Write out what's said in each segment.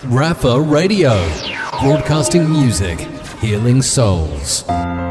Rafa Radio, broadcasting music, healing souls.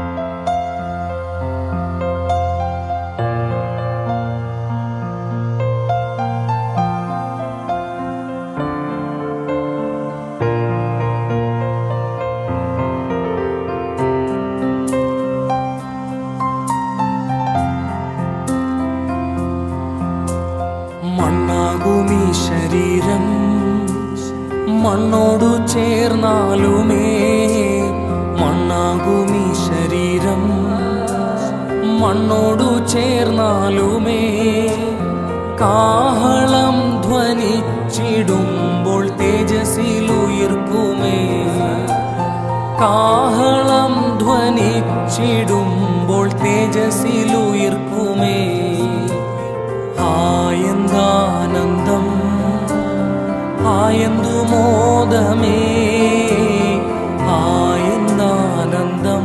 മണ്ണാകുമീ ശരീരം മണ്ണോടു ചേർന്നാലുമേ മണ്ണാകുമീ ശരീരം മണ്ണോടു ചേർന്നാലുമേ കാഹളം ധ്വനിച്ചിടുമ്പോൾ തേജസ്സിലുയർക്കുമേ കാഹളം ധ്വനിച്ചിടുമ്പോൾ തേജസ്സിലുയർക്കുമേ ആയന്താനന്ദം ആയന്തു മോദമേ ആയന്താനന്ദം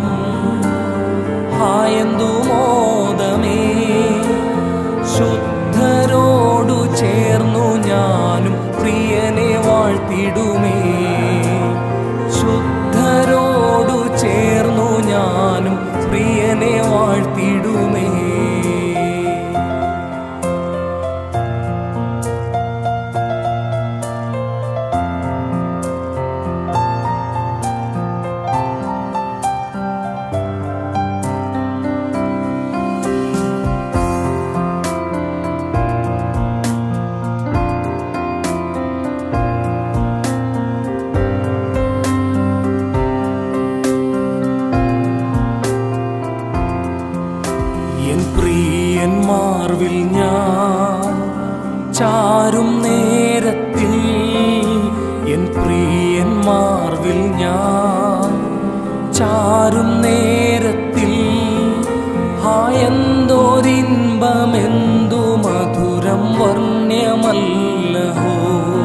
ആയന്തു മോദമേ ശുദ്ധരോടു ചേർന്നു ഞാനും പ്രിയനെ വാഴ്ത്തിടുമേ ശുദ്ധരോടു ചേർന്നു ഞാനും പ്രിയനെ വാഴ്ത്തിടുമേ എൻ പ്രിയന്മാർവിൽ ഞാൻ ചാരും നേരത്തിൽ എൻ പ്രിയന്മാർവിൽ ഞാൻ ചാരും നേരത്തിൽ ഹായന്തോരിൻപമെന്തു മധുരം വർണ്ണ്യമല്ലഹോ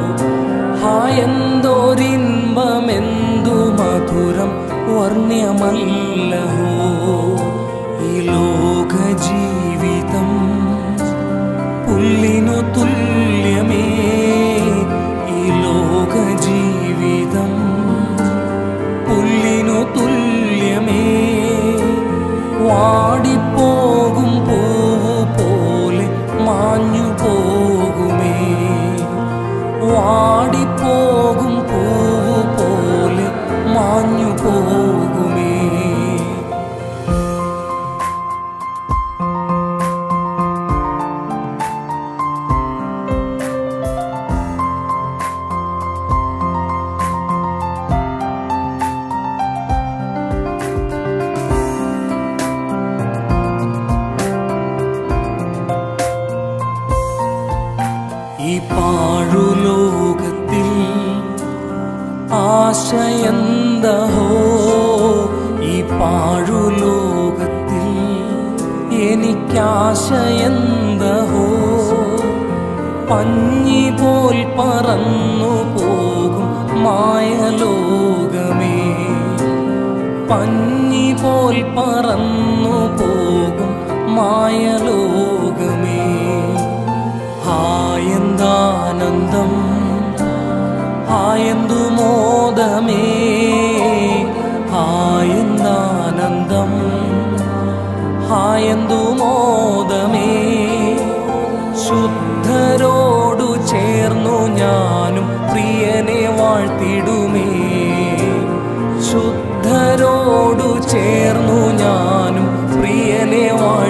ഹായന്തോരിൻപമെന്തു മധുരം വർണ്ണ്യമല്ലഹോ ഈ ലോക ജീവിതം പുല്ലിനു തുല്യമേ ഈ ലോക ജീവിതം പുല്ലിനു തുല്യമേ വാടിപ്പോകും പൂവു പോലെ മാഞ്ഞു പോകുമേ വാടിപ്പോകും പൂവു പോലെ മാഞ്ഞു പോകുമേ ഈ പാഴുലോകത്തിൽ ആശയന്തഹോ ഈ പാഴുലോകത്തിൽ എനിക്കാശയന്തഹോ പഞ്ഞി പോൽ പറന്നു പോകും മായലോകമേ പഞ്ഞി പോൽ പറന്നു പോകും മായലോകമേ ഹായന്താനന്ദം ഹായന്തു മോദമേ ഹായന്താനന്ദം ഹായന്തു മോദമേ ശുദ്ധരോടു ചേർന്നു ഞാനും പ്രിയനെ വാഴ്ത്തിടുമേ ശുദ്ധരോടു ചേർന്നു ഞാനും പ്രിയനെ വാഴ്ത്തിടുമേ